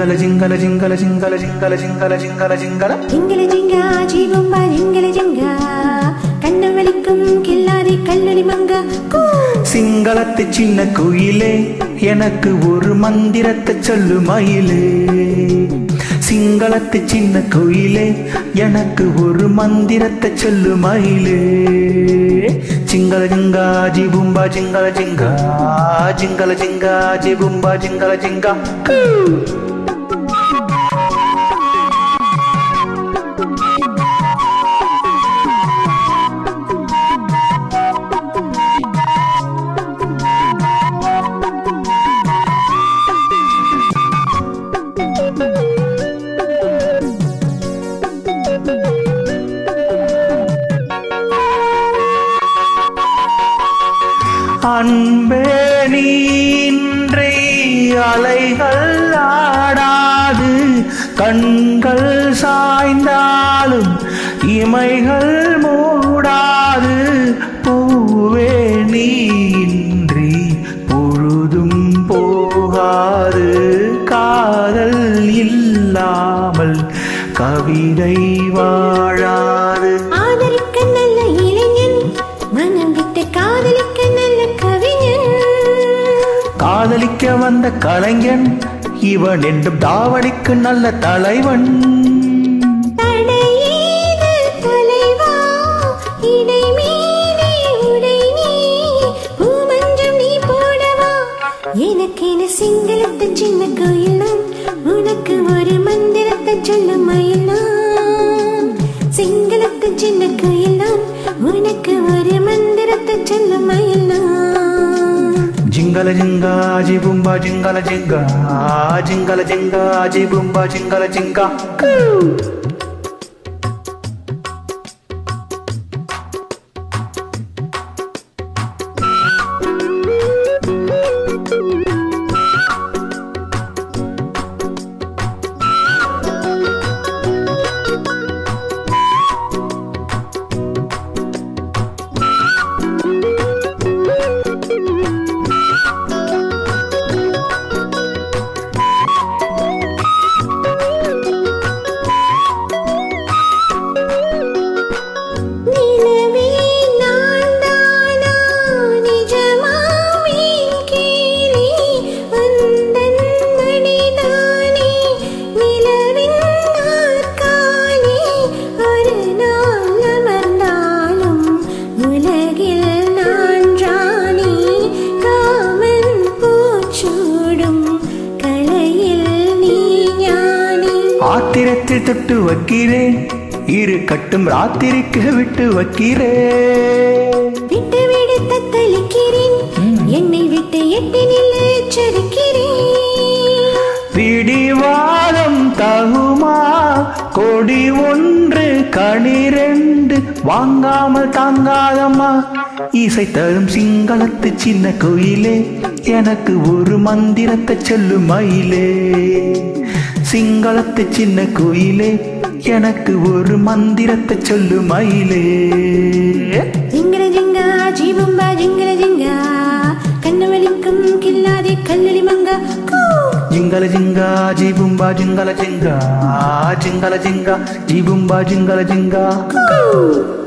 జింగల జింగల జింగల జింగల జింగల జింగల జింగల జింగల ஜிங்கல ஜிங்கா ஜீவம்பா ஜிங்கல ஜிங்கா கண்ணு வலிக்கும் கில்லாதி கல்லூரி மங்கா கூ சிங்களத்து சின்ன குயிலே எனக்கு ஒரு மந்திரத்தை சொல்லு மயிலே சிங்களத்து சின்ன குயிலே எனக்கு ஒரு மந்திரத்தை சொல்லு மயிலே சிங்கள ஜிங்கா ஜிபும்பா ஜிங்கள ஜிங்கா ஜிங்கள ஜிங்கா ஜிபும்பா ஜிங்கள ஜிங்கா அன்பே நீன்றே அலைகள் ஆடாது கண்கள் சாய்ந்தாலும் இமைகள் மூடாது பூவே நீன்றி பொழுதும் போகாது காதல் இல்லாமல் கவிதை வாழாது ஆதரிக்க நல்ல இளைஞன் மனம் விட்டு காதலிக்க நல்ல கவிஞன் காதலிக்க வந்த கலைஞன் இவன் என்றும் தாவணிக்கு நல்ல தலைவன் தடையீது தலைவா இடை மீறி உடை நீ பூமஞ்சம் நீ போடவா எனக்கென சிங்களத்து சின்ன கோயிலாம் உனக்கு ஒரு மந்திரத்தை சொல்லும் மயிலாம் சிங்களத்து சின்ன கோயிலாம் உனக்கு ஒரு மந்திரத்தை சொல்லும் மயிலாம் జింగల జింగా జిబుంబా జింగల జింగా జింగల జింగా జిబుంబా జింగల జింగా நிலவே நான் தானா நிஜமாமே கேலி வந்தன் மணிதானே நிலவின் நாற்காலி ஒரு நாள் அமர்ந்தாலும் உலகில் நான் ராணி காமன் பூச்சூடும் கலையில் நீ ஞானி ஆத்திரத்தில் தொட்டு வைக்கிறேன் இரு கட்டும் ராத்திரிக்கு விட்டு வைக்கிறேன் விட்டு விடு தத்தளிக்கிறேன் என்னை விட்டு எட்டி நில்ல எச்சரிக்கிறேன் பிடிவாதம் தகுமா கொடி ஒன்று கணிரெண்டு வாங்காமல் தாங்காதம்மா இசை தரும் சிங்களத்து சின்ன கோயிலே எனக்கு ஒரு மந்திரத்தை சொல்லு மயிலே சிங்களத்து சின்ன கோயிலே எனக்கு ஒரு மந்திரத்தை சொல்லு மயிலே ஜிங்கர ஜிங்கா ஜீவம்பா ஜிங்கர ஜிங்கா கண்ணு வலிக்கும் கில்லாதே கல்லளி மங்கா கூ జింగల జింగా జీబుంబా జింగల జింగా జింగల జింగా జీబుంబా జింగల జింగా கூ